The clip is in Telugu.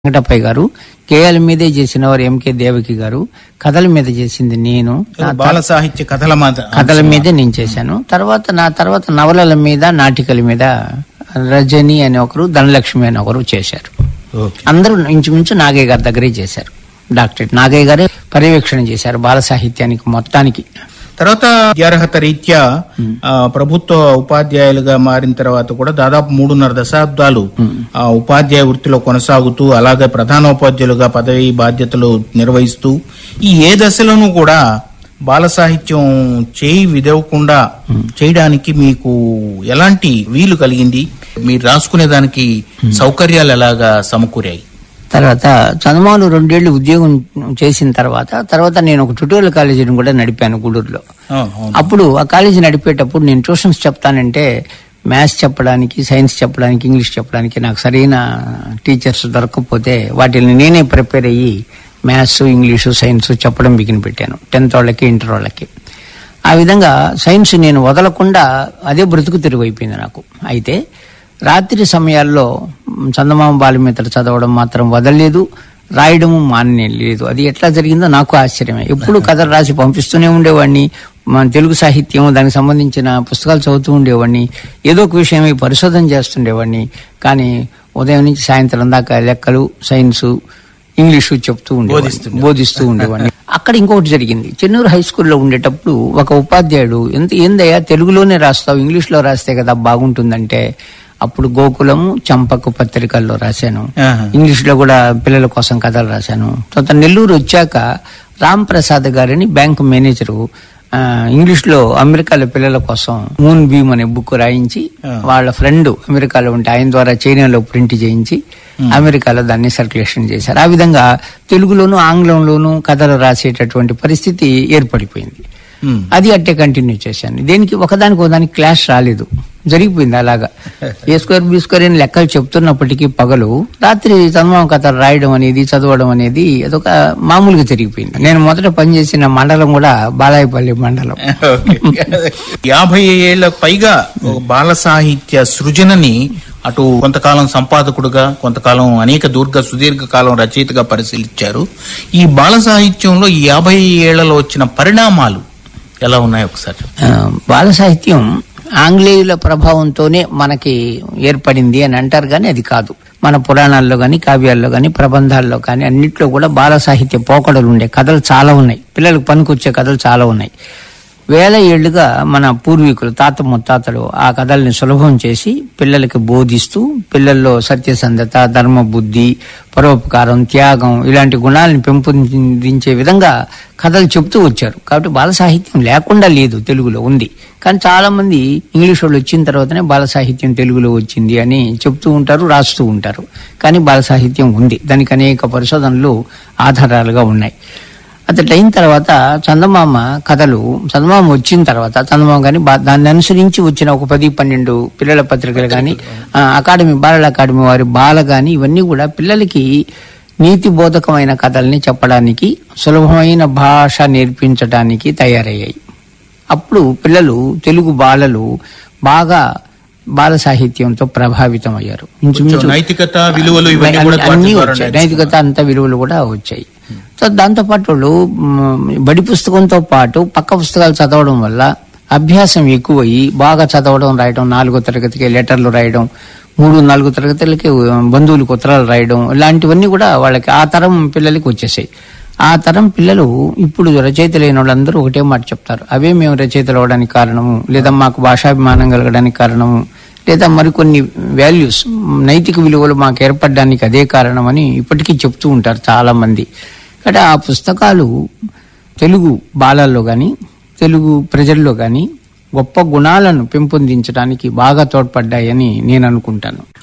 వెంకటప్పయ్య గారు కేఎల్ మీదే చేసిన వారు ఎంకే దేవకి గారు కథల మీద చేసింది నేను నా త- బాల సాహిత్య కథల మాట కథల మీదే నేను చేశాను తర్వాత నా తర్వాత నవలల మీద నాటికల మీద రజని అని ఒకరు ధనలక్ష్మి అని ఒకరు చేశారు ఓకే. అందరూ ఇంచుమించు నాగయ్య గారి దగ్గరే చేశారు డాక్టరేట్ నాగయ్య గారే పర్యవేక్షణ చేశారు బాల సాహిత్యానికి మొత్తానికి తర్వాత విద్యార్హత రీత్యా ఆ, ప్రభుత్వ ఉపాధ్యాయులుగా మారిన తర్వాత కూడా దాదాపు మూడున్నర దశాబ్దాలు ఆ, ఉపాధ్యాయ వృత్తిలో కొనసాగుతూ అలాగే ప్రధానోపాధ్యాయులుగా పదవి బాధ్యతలు నిర్వహిస్తూ ఈ ఏ దశలోనూ కూడా బాల సాహిత్యం చేయి విదవకుండా చేయడానికి మీకు ఎలాంటి వీలు కలిగింది మీరు రాసుకునే దానికి సౌకర్యాలు ఎలాగా సమకూరాయి తర్వాత చందమాను రెండేళ్లు ఉద్యోగం చేసిన తర్వాత తర్వాత నేను ఒక ట్యూటోరియల్ కాలేజీని కూడా నడిపాను గూడూరులో ఆ, అవును. అప్పుడు ఆ కాలేజీ నడిపేటప్పుడు నేను ట్యూషన్స్ చెప్తానంటే మ్యాథ్స్ చెప్పడానికి సైన్స్ చెప్పడానికి ఇంగ్లీష్ చెప్పడానికి నాకు సరైన టీచర్స్ దొరకకపోతే వాటిని నేనే ప్రిపేర్ అయ్యి మ్యాథ్స్ ఇంగ్లీషు సైన్స్ చెప్పడం బిగిన పెట్టాను టెన్త్ వాళ్ళకి ఇంటర్ వాళ్ళకి ఆ విధంగా సైన్స్ నేను వదలకుండా అదే బ్రతుకు తెరువైపోయింది నాకు అయితే రాత్రి సమయాల్లో మ్, చందమామ బాలిమిత్ర చదవడం మాత్రం వదలలేదు రాయడము మానేలేదు అది ఎట్లా జరిగిందో నాకు ఆశ్చర్యమే ఎప్పుడు కథలు రాసి పంపిస్తూనే ఉండేవాడిని మన తెలుగు సాహిత్యం దానికి సంబంధించిన పుస్తకాలు చదువుతూ ఉండేవాడిని ఏదో ఒక విషయమై పరిశోధన చేస్తుండేవాడిని కానీ ఉదయం నుంచి సాయంత్రం దాకా లెక్కలు సైన్సు ఇంగ్లీషు చెప్తూ ఉండేవాడిని బోధిస్తుండే. బోధిస్తూ ఉండేవాడిని అక్కడ ఇంకొకటి జరిగింది చెన్నూరు హై స్కూల్లో ఉండేటప్పుడు ఒక ఉపాధ్యాయుడు ఎంత ఏందయ్యా తెలుగులోనే రాస్తావు ఇంగ్లీష్లో రాస్తే కదా బాగుంటుందంటే అప్పుడు గోకులము చంపకు పత్రికల్లో రాశాను ఆహా. ఇంగ్లీష్ లో కూడా పిల్లల కోసం కథలు రాశాను తర్వాత నెల్లూరు వచ్చాక రామ్ ప్రసాద్ గారని బ్యాంక్ మేనేజరు ఆ, ఇంగ్లీష్ లో అమెరికాలో పిల్లల కోసం మూన్ బీమ్ అనే బుక్ రాయించి ఆ. వాళ్ళ ఫ్రెండ్ అమెరికాలో ఉంటే ఆయన ద్వారా చైనాలో ప్రింట్ చేయించి అమెరికాలో దాన్ని సర్క్యులేషన్ చేశారు ఆ విధంగా తెలుగులోను ఆంగ్లంలోను కథలు రాసేటటువంటి పరిస్థితి ఏర్పడిపోయింది ఉమ్. అది అట్టే కంటిన్యూ చేశాను దేనికి ఒకదానికి ఒకదానికి క్లాష్ రాలేదు జరిగిపోయింది అలాగా ఏ స్క్వేర్ బి స్క్వేర్ అని లెక్కలు చెప్తున్నప్పటికీ పగలు రాత్రి చందమామ కథ రాయడం అనేది చదవడం అనేది అదొక మామూలుగా జరిగిపోయింది నేను మొదట పనిచేసిన మండలం కూడా బాలాయపల్లి మండలం ఓకే. యాభై ఏళ్ల పైగా ఒక బాల సాహిత్య సృజనని అటు కొంతకాలం సంపాదకుడుగా కొంతకాలం అనేక దీర్ఘ సుదీర్ఘ కాలం రచయితగా పరిశీలించారు ఈ బాల సాహిత్యంలో ఈ యాభై ఏళ్లలో వచ్చిన పరిణామాలు ఎలా ఉన్నాయి ఒకసారి చెప్పండి. ఆ, బాల సాహిత్యం ఆంగ్లేయుల ప్రభావంతోనే మనకి ఏర్పడింది అని అంటారు కానీ అది కాదు మన పురాణాల్లో కానీ కావ్యాల్లో కానీ ప్రబంధాల్లో కానీ అన్నిట్లో కూడా బాల సాహిత్య పోకడలు ఉండే కథలు చాలా ఉన్నాయి పిల్లలకు పనికొచ్చే కథలు చాలా ఉన్నాయి వేల ఏళ్లుగా మన పూర్వీకులు తాత ముత్తాతలు ఆ కథల్ని సులభం చేసి పిల్లలకి బోధిస్తూ పిల్లల్లో సత్యసంధత ధర్మ బుద్ధి పరోపకారం త్యాగం ఇలాంటి గుణాలను పెంపొందించే విధంగా కథలు చెప్తూ వచ్చారు కాబట్టి బాల సాహిత్యం లేకుండా లేదు తెలుగులో ఉంది కానీ చాలా మంది ఇంగ్లీష్ వాళ్ళు వచ్చిన తర్వాతనే బాల సాహిత్యం తెలుగులో వచ్చింది అని చెప్తూ ఉంటారు రాస్తూ ఉంటారు కానీ బాల సాహిత్యం ఉంది దానికి అనేక పరిశోధనలు ఆధారాలుగా ఉన్నాయి అతడు అయిన తర్వాత చందమామ కథలు చందమామ వచ్చిన తర్వాత చందమామ కానీ దాన్ని అనుసరించి వచ్చిన ఒక పది పన్నెండు పిల్లల పత్రికలు కానీ అకాడమీ బాలల అకాడమీ వారి బాల కానీ ఇవన్నీ కూడా పిల్లలకి నీతి బోధకమైన కథల్ని చెప్పడానికి సులభమైన భాష నేర్పించడానికి తయారయ్యాయి అప్పుడు పిల్లలు తెలుగు బాలలు బాగా బాల సాహిత్యంతో ప్రభావితం అయ్యారు ఇంచుమించు నైతికత విలువలు ఇవన్నీ కూడా వాటి అన్ని ద్వారా వచ్చాయి నేర్చుకున్నారు. నైతికత అంత విలువలు కూడా వచ్చాయి సో దాంతో పాటు వాళ్ళు మ్, బడి పుస్తకంతో పాటు పక్క పుస్తకాలు చదవడం వల్ల అభ్యాసం ఎక్కువయ్యి బాగా చదవడం రాయడం నాలుగో తరగతికి లెటర్లు రాయడం మూడు నాలుగు తరగతులకి బంధువులకు ఉత్తరాలు రాయడం ఇలాంటివన్నీ కూడా వాళ్ళకి ఆ తరం పిల్లలకి వచ్చేసాయి ఆ తరం పిల్లలు ఇప్పుడు రచయితలు అయిన వాళ్ళందరూ ఒకటే మాట చెప్తారు అవే మేము రచయితలు అవడానికి కారణము లేదా మాకు భాషాభిమానం కలగడానికి కారణము లేదా మరికొన్ని వాల్యూస్ నైతిక విలువలు మాకు ఏర్పడడానికి అదే కారణమని ఇప్పటికీ చెప్తూ ఉంటారు చాలా మంది కాబట్టి ఆ పుస్తకాలు తెలుగు బాలల్లో కానీ తెలుగు ప్రజల్లో కానీ గొప్ప గుణాలను పెంపొందించడానికి బాగా తోడ్పడ్డాయని నేను అనుకుంటాను